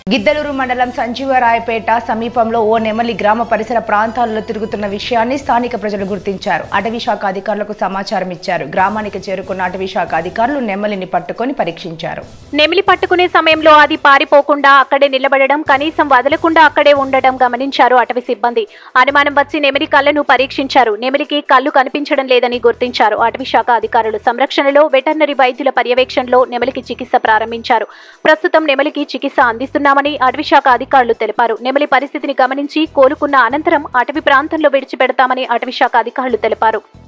గిద్దలూరు మండలం సంజీవరాయపేట సమీపంలో ఓ నెమలి గ్రామ పరిసర ప్రాంతాలలో తిరుగుతున్న విషయాన్ని స్థానిక ప్రజలు గుర్తించారు అటవీ శాఖ అధికారులకు సమాచారం ఇచ్చారు గ్రామానికి చేరుకున్న అటవీ శాఖ అధికారులు నెమలిని పట్టుకొని పరీక్షించారు నెమిలి పట్టుకునే సమయంలో అది పారిపోకుండా అక్కడే నిలబడడం కనీసం వదలకుండా అక్కడే ఉండడం గమనించారు అటవీ సిబ్బంది అనుమానం వచ్చి నెమిలి కళ్ళను పరీక్షించారు నెమిలికి కళ్ళు కనిపించడం లేదని గుర్తించారు అటవీ శాఖ అధికారులు సంరక్షణలో వెటర్నరీ వైద్యుల పర్యవేక్షణలో నెమలికి చికిత్స ప్రారంభించారు ప్రస్తుతం నెమలికి చికిత్స అందిస్తున్నామని అటవీ శాఖ అధికారులు తెలిపారు నెమలి పరిస్థితిని గమనించి కోలుకున్న అనంతరం అటవీ ప్రాంతంలో విడిచిపెడతామని అటవీ శాఖ అధికారులు తెలిపారు